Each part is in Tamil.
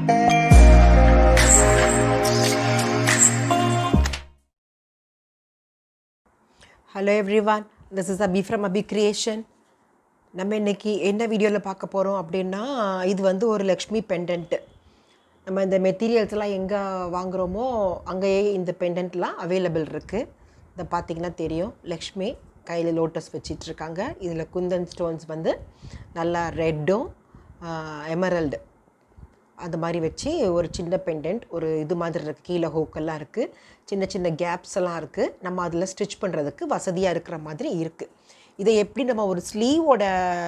hello everyone this is Abhi from Abhi creation நம்ம இன்னைக்கு என்ன வீடியோவில் பார்க்க போகிறோம் அப்படின்னா இது வந்து ஒரு லக்ஷ்மி பெண்டன்ட்டு நம்ம இந்த மெட்டீரியல்ஸ்லாம் எங்கே வாங்குகிறோமோ அங்கேயே இந்த பெண்டன்ட்லாம் அவைலபிள் இருக்குது இதை பார்த்தீங்கன்னா தெரியும் லக்ஷ்மி கையில் லோட்டஸ் வச்சிட்ருக்காங்க இதில் குந்தன் ஸ்டோன்ஸ் வந்து நல்லா ரெட்டும் எமரல்டு அந்த மாதிரி வச்சு ஒரு சின்ன பெண்டன்ட் ஒரு இது மாதிரி இருக்குது கீழே ஹோக்கெல்லாம் இருக்குது சின்ன சின்ன கேப்ஸ் எல்லாம் இருக்குது நம்ம அதில் ஸ்டிச் பண்ணுறதுக்கு வசதியாக இருக்கிற மாதிரி இருக்குது இதை எப்படி நம்ம ஒரு ஸ்லீவோட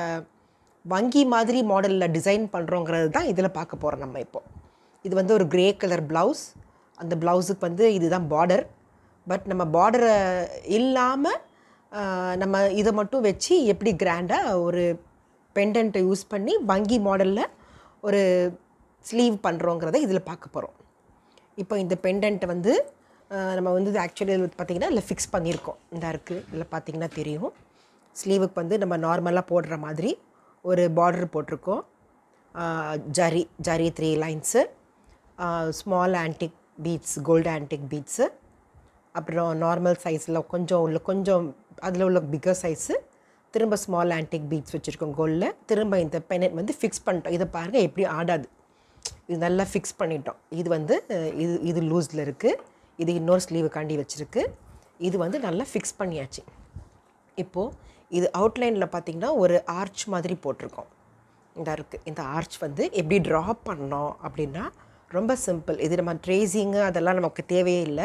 வங்கி மாதிரி மாடலில் டிசைன் பண்ணுறோங்கிறது தான் இதில் பார்க்க போகிறோம் நம்ம இப்போ இது வந்து ஒரு கிரே கலர் ப்ளவுஸ் அந்த ப்ளவுஸுக்கு வந்து இதுதான் பார்டர் பட் நம்ம பார்டரை இல்லாமல் நம்ம இதை மட்டும் வச்சு எப்படி கிராண்டாக ஒரு பெண்டன்ட்டை யூஸ் பண்ணி வங்கி மாடலில் ஒரு ஸ்லீவ் பண்ணுறோங்கிறத இதில் பார்க்க போகிறோம் இப்போ இந்த பெண்டன்ட்டை வந்து அஹ், நம்ம வந்து ஆக்சுவலி பார்த்திங்கன்னா இதில் ஃபிக்ஸ் பண்ணியிருக்கோம் இந்த இருக்குது இதில் பார்த்தீங்கன்னா தெரியும் ஸ்லீவுக்கு வந்து நம்ம நார்மலாக போடுற மாதிரி ஒரு பார்டர் போட்டிருக்கோம் அஹ், zari zari three lines small antique beads gold antique beads அப்புறம் நார்மல் சைஸில் கொஞ்சம் உள்ள கொஞ்சம் அதில் உள்ள பிக்கர் சைஸு திரும்ப ஸ்மால் ஆன்டிக் பீட்ஸ் வச்சுருக்கோம் கோல்டில் திரும்ப இந்த பெனட் வந்து ஃபிக்ஸ் பண்ணிட்டோம் இதை பாருங்கள் எப்படி ஆடாது இது நல்லா ஃபிக்ஸ் பண்ணிட்டோம் இது வந்து அஹ், இது இது லூஸில் இருக்குது இது இன்னொரு ஸ்லீவுக்காண்டி வச்சுருக்கு இது வந்து நல்லா ஃபிக்ஸ் பண்ணியாச்சு இப்போது இது அவுட்லைனில் பார்த்திங்கன்னா ஒரு ஆர்ச் மாதிரி போட்டிருக்கோம் இந்த இருக்குது இந்த ஆர்ச் வந்து எப்படி ட்ரா பண்ணோம் அப்படின்னா ரொம்ப சிம்பிள் இது நம்ம ட்ரேசிங்கு அதெல்லாம் நமக்கு தேவையே இல்லை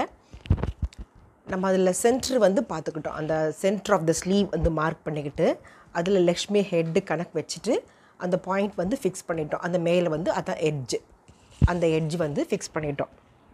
நம்ம அதில் சென்ட்ரு வந்து பார்த்துக்கிட்டோம் அந்த சென்டர் ஆஃப் த ஸ்லீவ் வந்து மார்க் பண்ணிக்கிட்டு அதில் லக்ஷ்மி ஹெட்டு கணக்கு வச்சுட்டு அந்த பாயிண்ட் வந்து ஃபிக்ஸ் பண்ணிட்டோம் அந்த மேலே வந்து அதான் எட்ஜ் அந்த எட்ஜ் வந்து ஃபிக்ஸ் பண்ணிட்டோம்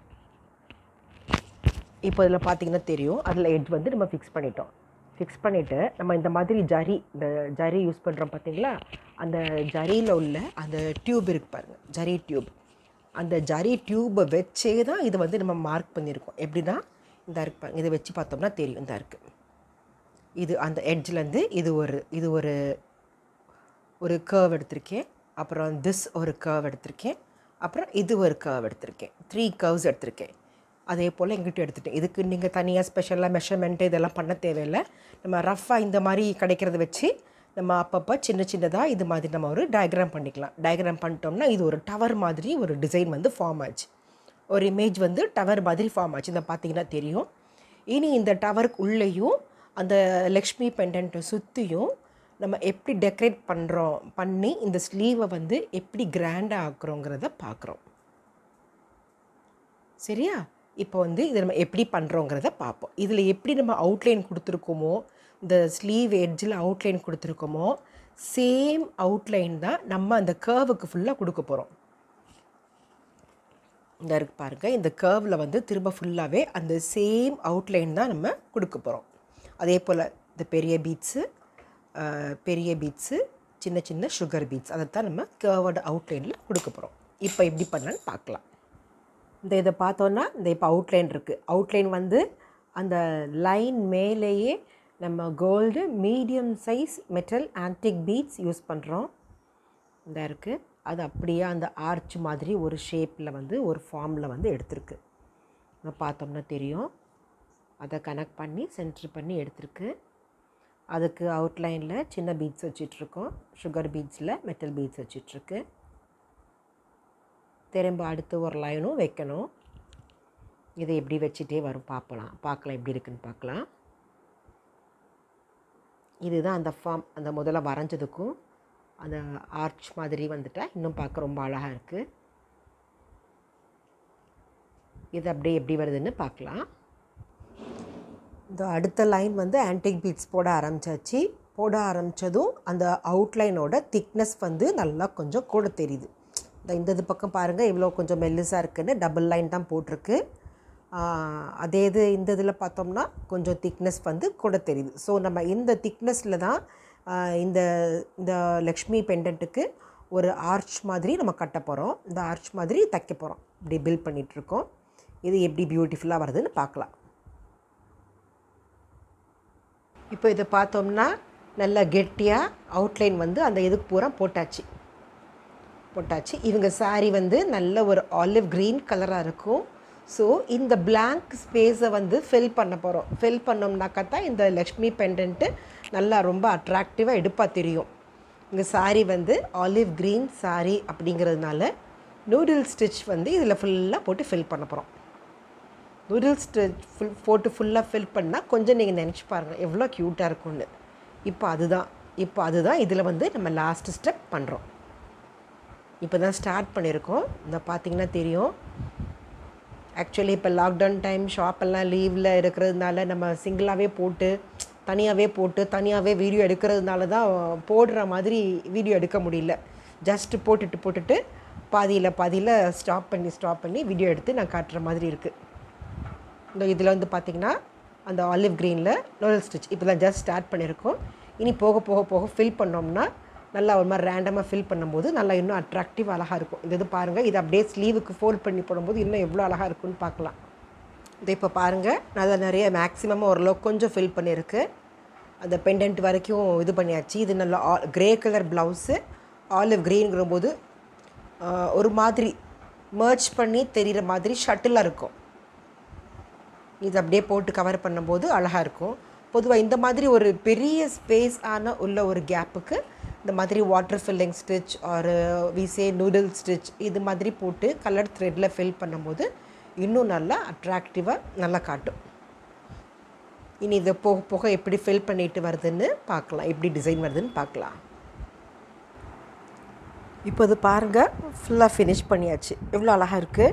இப்போ இதில் பார்த்தீங்கன்னா தெரியும் அதில் எட்ஜ் வந்து நம்ம ஃபிக்ஸ் பண்ணிட்டோம் ஃபிக்ஸ் பண்ணிவிட்டு நம்ம இந்த மாதிரி ஜரி இந்த ஜரி யூஸ் பண்ணுறோம் பார்த்தீங்களா அந்த ஜரியில் உள்ள அந்த டியூப் இருக்கு பாருங்கள் ஜரி டியூப் அந்த ஜரி டியூப்பை வச்சே தான் இதை வந்து நம்ம மார்க் பண்ணியிருக்கோம் எப்படின்னா இந்த இருக்கு பாருங்க இதை வச்சு பார்த்தோம்னா தெரியும் இந்த இருக்குது இது அந்த எட்ஜ்லேருந்து இது ஒரு இது ஒரு ஒரு கர்வ் எடுத்திருக்கேன் அப்புறம் திஸ் ஒரு கர்வ் எடுத்திருக்கேன் அப்புறம் இது ஒரு கர்வ் எடுத்திருக்கேன் த்ரீ கர்வ்ஸ் எடுத்திருக்கேன் அதே போல் எங்கிட்ட எடுத்துட்டேன் இதுக்கு நீங்கள் தனியாக ஸ்பெஷலாக மெஷர்மெண்ட்டு இதெல்லாம் பண்ண தேவையில்லை நம்ம ரஃப்பாக இந்த மாதிரி கிடைக்கிறத வச்சு நம்ம அப்பப்போ சின்ன சின்னதாக இது மாதிரி நம்ம ஒரு டயக்ராம் பண்ணிக்கலாம் டயக்ராம் பண்ணிட்டோம்னா இது ஒரு டவர் மாதிரி ஒரு டிசைன் வந்து ஃபார்ம் ஆச்சு ஒரு இமேஜ் வந்து டவர் மாதிரி ஃபார்ம் ஆச்சு இதை பார்த்தீங்கன்னா தெரியும் இனி இந்த டவருக்கு உள்ளேயும் அந்த லக்ஷ்மி பெண்டன்ட்டை சுற்றியும் நம்ம எப்படி டெக்கரேட் பண்ணுறோம் பண்ணி இந்த ஸ்லீவை வந்து எப்படி கிராண்டாக ஆக்குறோங்கிறத பார்க்குறோம் சரியா இப்போ வந்து இதை நம்ம எப்படி பண்ணுறோங்கிறத பார்ப்போம் இதில் எப்படி நம்ம அவுட்லைன் கொடுத்துருக்கோமோ இந்த ஸ்லீவ் எட்ஜில் அவுட்லைன் கொடுத்துருக்கோமோ சேம் அவுட்லைன் தான் நம்ம அந்த கர்வுக்கு ஃபுல்லாக கொடுக்க போகிறோம் இந்த இருக்கு பாருங்க இந்த கர்வில் வந்து திரும்ப ஃபுல்லாகவே அந்த சேம் அவுட்லைன் தான் நம்ம கொடுக்க போகிறோம் அதே போல் இந்த பெரிய பீட்ஸு பெரிய பீட்ஸு சின்ன சின்ன சுகர் பீட்ஸ் அதை தான் நம்ம கர்வோட அவுட்லைனில் கொடுக்க போகிறோம் இப்போ எப்படி பண்ணலான்னு பார்க்கலாம் இந்த இதை பார்த்தோன்னா இந்த இப்போ அவுட்லைன் இருக்குது அவுட்லைன் வந்து அந்த லைன் மேலேயே நம்ம gold medium size metal antique beads use பண்ணுறோம் இந்த இருக்குது அது அப்படியே அந்த ஆர்ச் மாதிரி ஒரு ஷேப்பில் வந்து ஒரு ஃபார்மில் வந்து எடுத்திருக்கு நம்ம பார்த்தோம்னா தெரியும் அதை கனெக்ட் பண்ணி சென்டர் பண்ணி எடுத்திருக்கு அதுக்கு அவுட்லைனில் சின்ன பீட்ஸ் வச்சிட்ருக்கோம் சுகர் பீட்ஸில் மெட்டல் பீட்ஸ் வச்சிட்ருக்கு திரும்ப அடுத்து ஒரு லைனும் வைக்கணும் இதை எப்படி வச்சுட்டே வரும் பார்க்கலாம் பார்க்கலாம் எப்படி இருக்குன்னு பார்க்கலாம் இதுதான் அந்த ஃபார்ம் அந்த முதல்ல வரைஞ்சதுக்கும் அந்த ஆர்ச் மாதிரி வந்துட்டா இன்னும் பார்க்க ரொம்ப அழகாக இருக்குது இது அப்படியே எப்படி வருதுன்னு பார்க்கலாம் இந்த அடுத்த லைன் வந்து ஆன்டிக் பீட்ஸ் போட ஆரம்பிச்சாச்சு போட ஆரம்பித்ததும் அந்த அவுட்லைனோட திக்னஸ் வந்து நல்லா கொஞ்சம் கூட தெரியுது இந்த இந்த இது பக்கம் பாருங்கள் இவ்வளோ கொஞ்சம் மெல்லிஸாக இருக்குன்னு டபுள் லைன் தான் போட்டிருக்கு ஆஹ் அதே இது இந்த இதில் பார்த்தோம்னா கொஞ்சம் திக்னஸ் வந்து கூட தெரியுது ஸோ நம்ம இந்த திக்னஸில் தான் ஆஹ் இந்த இந்த லக்ஷ்மி பெண்டன்ட்டுக்கு ஒரு ஆர்ச் மாதிரி நம்ம கட்ட போகிறோம் இந்த ஆர்ச் மாதிரி தைக்க போகிறோம் இப்படி பில்ட் பண்ணிகிட்ருக்கோம் இது எப்படி பியூட்டிஃபுல்லாக வருதுன்னு பார்க்கலாம் இப்போ இதை பார்த்தோம்னா நல்லா கெட்டியாக அவுட்லைன் வந்து அந்த இதுக்கு பூரா போட்டாச்சு போட்டாச்சு இவங்க saree வந்து நல்ல ஒரு ஆலிவ் க்ரீன் கலராக இருக்கும் ஸோ இந்த blank ஸ்பேஸை வந்து ஃபில் பண்ண போகிறோம் ஃபில் பண்ணோம்னாக்கா தான் இந்த லக்ஷ்மி பெண்டன்ட்டு நல்லா ரொம்ப அட்ராக்டிவாக எடுப்பாக தெரியும் இங்கே saree வந்து ஆலிவ் க்ரீன் saree அப்படிங்கிறதுனால நூடில் ஸ்டிச் வந்து இதில் ஃபுல்லாக போட்டு ஃபில் பண்ண போகிறோம் நூடில் ஸ்டிச் ஃபுல் போட்டு ஃபுல்லாக ஃபில் பண்ணால் கொஞ்சம் நீங்கள் நினச்சி பாருங்கள் எவ்வளோ க்யூட்டாக இருக்கும்னு இப்போ அதுதான் இப்போ அதுதான் இதில் வந்து நம்ம லாஸ்ட் ஸ்டெப் பண்ணுறோம் இப்போ தான் ஸ்டார்ட் பண்ணியிருக்கோம் இந்த பார்த்தீங்கன்னா தெரியும் ஆக்சுவலி இப்போ லாக்டவுன் டைம் ஷாப்பெல்லாம் லீவில் இருக்கிறதுனால நம்ம சிங்கிளாகவே போட்டு தனியாகவே போட்டு தனியாகவே வீடியோ எடுக்கிறதுனால தான் போடுற மாதிரி வீடியோ எடுக்க முடியல ஜஸ்ட் போட்டுட்டு போட்டுட்டு பாதியில் பாதியில் ஸ்டாப் பண்ணி ஸ்டாப் பண்ணி வீடியோ எடுத்து நான் காட்டுற மாதிரி இருக்குது இந்த இதில் வந்து பார்த்திங்கன்னா அந்த ஆலிவ் க்ரீனில் நோரல் ஸ்டிச் இப்போ தான் ஜஸ்ட் ஸ்டார்ட் பண்ணியிருக்கோம் இனி போக போக போக ஃபில் பண்ணோம்னா நல்லா ஒரு மாதிரி ரேண்டமாக ஃபில் பண்ணும்போது நல்லா இன்னும் அட்ராக்டிவ் அழகாக இருக்கும் இந்த இது பாருங்கள் இது அப்படியே ஸ்லீவுக்கு ஃபோல்ட் பண்ணி போடும்போது இன்னும் எவ்வளோ அழகாக இருக்குன்னு பார்க்கலாம் இது இப்போ பாருங்கள் நான் அதை நிறைய மேக்ஸிமமாக ஓரளவுக்கு கொஞ்சம் ஃபில் பண்ணியிருக்கு அந்த பெண்டன்ட் வரைக்கும் இது பண்ணியாச்சு இது நல்லா க்ரே கலர் ப்ளவுஸு ஆலிவ் க்ரீன்ங்கிற போது ஒரு மாதிரி மர்ச் பண்ணி தெரிகிற மாதிரி ஷட்டிலாக இருக்கும் இது அப்படியே போட்டு கவர் பண்ணும்போது அழகாக இருக்கும் பொதுவாக இந்த மாதிரி ஒரு பெரிய ஸ்பேஸ் ஆன உள்ள ஒரு கேப்புக்கு இந்த மாதிரி வாட்டர் ஃபில்லிங் ஸ்டிச் ஒரு விசே நூடுல் ஸ்டிச் இது மாதிரி போட்டு கலர் த்ரெட்டில் ஃபில் பண்ணும்போது இன்னும் நல்லா அட்ராக்டிவாக நல்லா காட்டும் இனி இதை போக போக எப்படி ஃபில் பண்ணிட்டு வருதுன்னு பார்க்கலாம் எப்படி டிசைன் வருதுன்னு பார்க்கலாம் இப்போ இது பாருங்கள் ஃபுல்லாக ஃபினிஷ் பண்ணியாச்சு எவ்வளோ அழகாக இருக்குது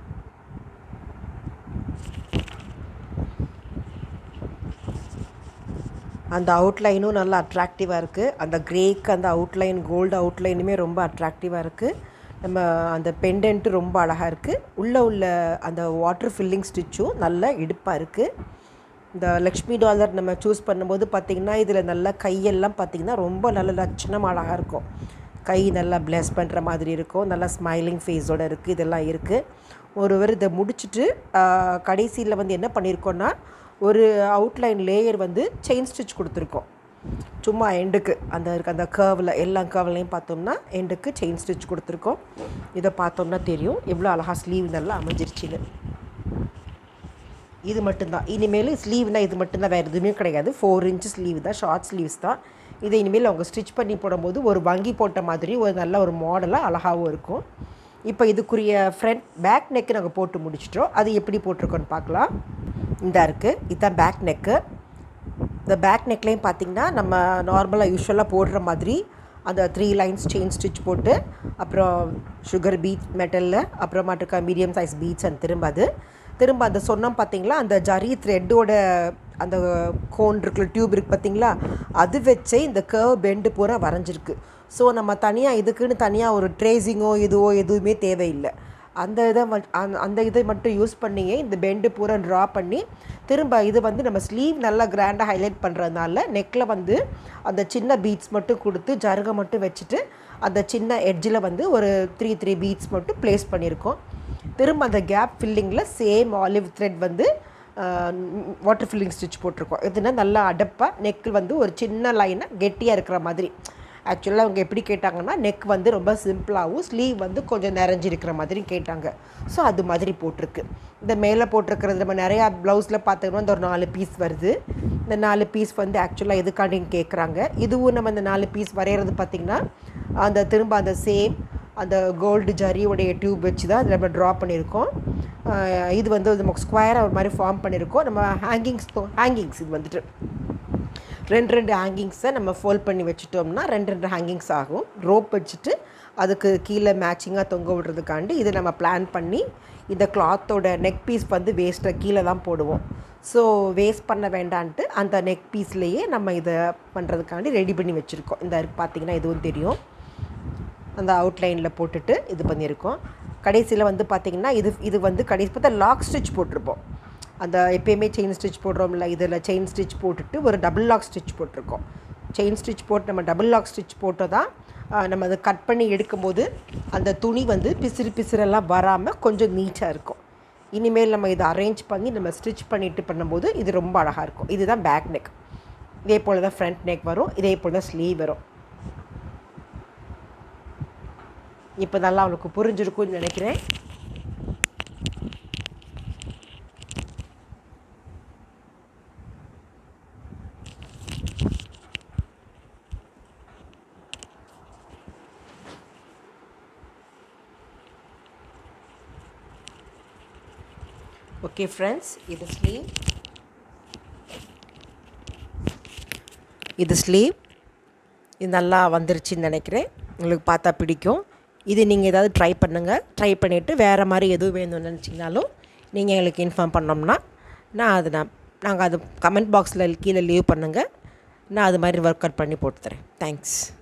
அந்த அவுட்லைனும் நல்லா அட்ராக்டிவாக இருக்குது அந்த க்ரேக்கு அந்த அவுட்லைன் கோல்டு அவுட்லைனுமே ரொம்ப அட்ராக்டிவாக இருக்குது நம்ம அந்த பெண்டன்ட்டு ரொம்ப அழகாக இருக்குது உள்ளே உள்ள அந்த வாட்டர் ஃபில்லிங் ஸ்டிச்சும் நல்ல இடுப்பாக இருக்குது இந்த லக்ஷ்மி டாலர் நம்ம சூஸ் பண்ணும்போது பார்த்திங்கன்னா இதில் நல்லா கையெல்லாம் பார்த்திங்கன்னா ரொம்ப நல்ல லட்சணம் அழகாக இருக்கும் கை நல்லா ப்ளெஸ் பண்ணுற மாதிரி இருக்கும் நல்லா ஸ்மைலிங் ஃபேஸோடு இருக்குது இதெல்லாம் இருக்குது ஒருவர் இதை முடிச்சுட்டு கடைசியில் வந்து என்ன பண்ணியிருக்கோன்னா ஒரு அவுட்லைன் லேயர் வந்து செயின் ஸ்டிச் கொடுத்துருக்கோம் சும்மா எண்டுக்கு அந்த இருக்க அந்த கர்வில் எல்லா கர்வ்லையும் பார்த்தோம்னா எண்டுக்கு செயின் ஸ்டிச் கொடுத்துருக்கோம் இதை பார்த்தோம்னா தெரியும் எவ்வளோ அழகாக ஸ்லீவ் நல்லா அமைஞ்சிருச்சுன்னு இது மட்டும்தான் இனிமேல் ஸ்லீவ்னால் இது மட்டும்தான் வேறு எதுவுமே கிடையாது ஃபோர் இன்ச் ஸ்லீவ் தான் ஷார்ட் ஸ்லீவ்ஸ் தான் இதை இனிமேல் அவங்க ஸ்டிச் பண்ணி போடும்போது ஒரு வங்கி போட்ட மாதிரி ஒரு நல்ல ஒரு மாடலாக அழகாகவும் இருக்கும் இப்போ இதுக்குரிய ஃப்ரண்ட் பேக் நெக்கு நாங்கள் போட்டு முடிச்சிட்டோம் அது எப்படி போட்டிருக்கோன்னு பார்க்கலாம் இந்த இருக்குது இதுதான் பேக் நெக்கு இந்த பேக் நெக்லையும் பார்த்திங்கன்னா நம்ம நார்மலாக யூஸ்வலாக போடுற மாதிரி அந்த த்ரீ லைன்ஸ் செயின் ஸ்டிச் போட்டு அப்புறம் சுகர் பீட் மெட்டலில் அப்புறமாட்டுக்கா மீடியம் சைஸ் பீட்ஸ் அண்ட் திரும்ப அது திரும்ப அந்த சொன்னோம் பார்த்தீங்களா அந்த ஜரி த்ரெட்டோட அந்த கோன் இருக்குல்ல டியூப் இருக்குது பார்த்தீங்களா அது வச்சே இந்த கர்வ் பெண்டு பூரா வரைஞ்சிருக்கு ஸோ நம்ம தனியாக இதுக்குன்னு தனியாக ஒரு ட்ரேசிங்கோ இதுவோ எதுவுமே தேவையில்லை அந்த இதை அந்த அந்த இதை மட்டும் யூஸ் பண்ணியே இந்த பெண்டு பூரா ட்ரா பண்ணி திரும்ப இது வந்து நம்ம ஸ்லீவ் நல்லா கிராண்டாக ஹைலைட் பண்ணுறதுனால நெக்கில் வந்து அந்த சின்ன பீட்ஸ் மட்டும் கொடுத்து ஜருகை மட்டும் வச்சுட்டு அந்த சின்ன எட்ஜில் வந்து ஒரு த்ரீ த்ரீ பீட்ஸ் மட்டும் ப்ளேஸ் பண்ணியிருக்கோம் திரும்ப அந்த கேப் ஃபில்லிங்கில் சேம் ஆலிவ் த்ரெட் வந்து வாட்டர் ஃபில்லிங் ஸ்டிச் போட்டிருக்கோம் இதுனா நல்லா அடப்பாக நெக்கில் வந்து ஒரு சின்ன லைனாக கெட்டியாக இருக்கிற மாதிரி ஆக்சுவலாக அவங்க எப்படி கேட்டாங்கன்னா நெக் வந்து ரொம்ப சிம்பிளாகவும் ஸ்லீவ் வந்து கொஞ்சம் நிறைஞ்சிருக்கிற மாதிரி கேட்டாங்க ஸோ அது மாதிரி போட்டிருக்கு இந்த மேலே போட்டிருக்கிறது நம்ம நிறையா ப்ளவுஸில் பார்த்தோம்னா இந்த ஒரு நாலு பீஸ் வருது இந்த நாலு பீஸ் வந்து ஆக்சுவலாக எதுக்காண்டின்னு கேட்குறாங்க இதுவும் நம்ம இந்த நாலு பீஸ் வரைகிறது பார்த்திங்கன்னா அந்த திரும்ப அந்த சேம் அந்த கோல்டு ஜரியோடைய டியூப் வச்சு தான் அதில் நம்ம ட்ரா பண்ணியிருக்கோம் இது வந்து நமக்கு ஸ்கொயராக ஒரு மாதிரி ஃபார்ம் பண்ணியிருக்கோம் நம்ம ஹேங்கிங்ஸ் ஹேங்கிங்ஸ் இது வந்துட்டு ரெண்டு ரெண்டு ஹேங்கிங்ஸை நம்ம ஃபோல்ட் பண்ணி வச்சுட்டோம்னா ரெண்டு ரெண்டு ஹேங்கிங்ஸ் ஆகும் ரோப் வச்சுட்டு அதுக்கு கீழே மேட்சிங்காக தொங்க விடுறதுக்காண்டி இதை நம்ம பிளான் பண்ணி இந்த கிளாத்தோட நெக் பீஸ் வந்து வேஸ்ட்டை கீழே தான் போடுவோம் ஸோ வேஸ்ட் பண்ண வேண்டான்ட்டு அந்த நெக் பீஸ்லேயே நம்ம இதை பண்ணுறதுக்காண்டி ரெடி பண்ணி வச்சுருக்கோம் இந்த பார்த்திங்கன்னா இதுவும் தெரியும் அந்த அவுட்லைனில் போட்டுட்டு இது பண்ணியிருக்கோம் கடைசியில் வந்து பார்த்திங்கன்னா இது இது வந்து கடைசி பார்த்தா லாக் ஸ்டிச் போட்டிருப்போம் அந்த எப்பயுமே செயின் ஸ்டிச் போடுறோம்ல இதில் செயின் ஸ்டிச் போட்டுட்டு ஒரு டபுள் லாக் ஸ்டிச் போட்டிருக்கோம் செயின் ஸ்டிச் போட்டு நம்ம டபுள் லாக் ஸ்டிச் போட்டு தான் நம்ம அதை கட் பண்ணி எடுக்கும்போது அந்த துணி வந்து பிசிறு பிசிறெல்லாம் வராமல் கொஞ்சம் நீட்டாக இருக்கும் இனிமேல் நம்ம இதை அரேஞ்ச் பண்ணி நம்ம ஸ்டிச் பண்ணிட்டு பண்ணும்போது இது ரொம்ப அழகாக இருக்கும் இதுதான் பேக் நெக் இதே போல் தான் ஃப்ரண்ட் நெக் வரும் இதே போல் தான் ஸ்லீவ் வரும் இப்போ நல்லா அவளுக்கு புரிஞ்சிருக்கும்னு நினைக்கிறேன் ஓகே ஃப்ரெண்ட்ஸ் இது ஸ்லீவ் இது ஸ்லீவ் இது நல்லா வந்துருச்சுன்னு நினைக்கிறேன் உங்களுக்கு பார்த்தா பிடிக்கும் இது நீங்கள் ஏதாவது ட்ரை பண்ணுங்கள் ட்ரை பண்ணிவிட்டு வேறு மாதிரி எதுவும் வேணும்னு நினச்சிங்கனாலும் நீங்கள் எங்களுக்கு இன்ஃபார்ம் பண்ணோம்னா நான் அது நான் நாங்கள் அது கமெண்ட் பாக்ஸில் கீழே லீவ் பண்ணுங்கள் நான் அது மாதிரி ஒர்க் அவுட் பண்ணி போட்டு தரேன் தேங்க்ஸ்